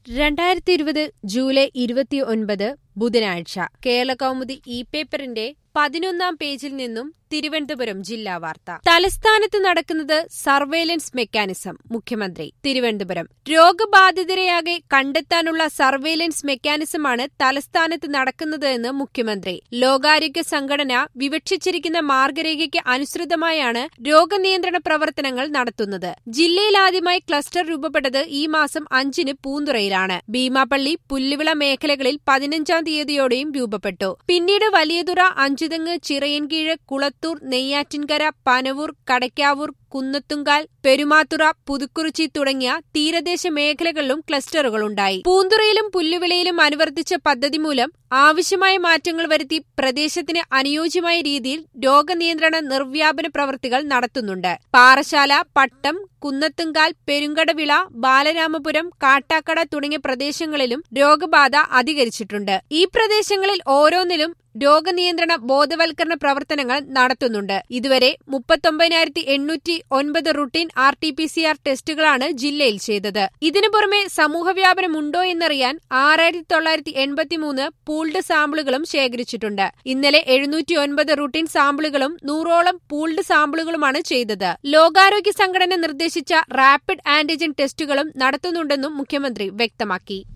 രണ്ടായിരത്തി ഇരുപത് ജൂലൈ ഇരുപത്തിയൊൻപത് ബുധനാഴ്ച കേരളകൗമുദി ഇ പേപ്പറിന്റെ പതിനൊന്നാം പേജിൽ നിന്നും തിരുവനന്തപുരം ജില്ലാ വാർത്ത തലസ്ഥാനത്ത് നടക്കുന്നത് സർവേലൻസ് മെക്കാനിസം മുഖ്യമന്ത്രി തിരുവനന്തപുരം രോഗബാധിതരെയാകെ കണ്ടെത്താനുള്ള സർവേലൻസ് മെക്കാനിസമാണ് തലസ്ഥാനത്ത് നടക്കുന്നത് എന്ന് മുഖ്യമന്ത്രി ലോകാരോഗ്യ സംഘടന വിവക്ഷിച്ചിരിക്കുന്ന മാർഗരേഖയ്ക്ക് അനുസൃതമായാണ് രോഗനിയന്ത്രണ പ്രവർത്തനങ്ങൾ നടത്തുന്നത് ജില്ലയിൽ ആദ്യമായി ക്ലസ്റ്റർ രൂപപ്പെട്ടത് ഈ മാസം അഞ്ചിന് പൂന്തുറയിലാണ് ഭീമാപള്ളി പുല്ലുവിള മേഖലകളിൽ പതിനഞ്ചാം തീയതിയോടെയും രൂപപ്പെട്ടു പിന്നീട് വലിയതുറ അഞ്ചുതെങ്ങ് ചിറയൻകീഴ് കുളത്തൂർ നെയ്യാറ്റിൻകര പനവൂർ കടയ്ക്കാവൂർ കുന്നത്തുങ്കാൽ പെരുമാത്തുറ പുതുക്കുറിച്ചി തുടങ്ങിയ തീരദേശ മേഖലകളിലും ക്ലസ്റ്ററുകളുണ്ടായി പൂന്തുറയിലും പുല്ലുവിളയിലും അനുവർത്തിച്ച പദ്ധതി മൂലം ആവശ്യമായ മാറ്റങ്ങൾ വരുത്തി പ്രദേശത്തിന് അനുയോജ്യമായ രീതിയിൽ രോഗനിയന്ത്രണ നിർവ്യാപന പ്രവൃത്തികൾ നടത്തുന്നുണ്ട് പാറശാല പട്ടം കുന്നത്തുങ്കാൽ പെരുങ്കടവിള ബാലരാമപുരം കാട്ടാക്കട തുടങ്ങിയ പ്രദേശങ്ങളിലും രോഗബാധ അധികരിച്ചിട്ടുണ്ട് ഈ പ്രദേശങ്ങളിൽ ഓരോന്നിലും രോഗനിയന്ത്രണ ബോധവൽക്കരണ പ്രവർത്തനങ്ങൾ നടത്തുന്നുണ്ട് ഇതുവരെ മുപ്പത്തൊമ്പതിനായിരത്തി എണ്ണൂറ്റി ഒൻപത് routine R T P C R ടെസ്റ്റുകളാണ് ജില്ലയിൽ ചെയ്തത് ഇതിനു പുറമെ സമൂഹവ്യാപനം ഉണ്ടോ എന്നറിയാൻ ആറായിരത്തി തൊള്ളായിരത്തി എൺപത്തിമൂന്ന് പൂൾഡ് സാമ്പിളുകളും ശേഖരിച്ചിട്ടുണ്ട് ഇന്നലെ എഴുന്നൂറ്റി ഒൻപത് റുട്ടീൻ സാമ്പിളുകളും നൂറോളം പൂൾഡ് സാമ്പിളുകളുമാണ് ചെയ്തത് ലോകാരോഗ്യ സംഘടന നിർദ്ദേശിച്ച റാപ്പിഡ് ആന്റിജൻ ടെസ്റ്റുകളും നടത്തുന്നുണ്ടെന്നും മുഖ്യമന്ത്രി വ്യക്തമാക്കി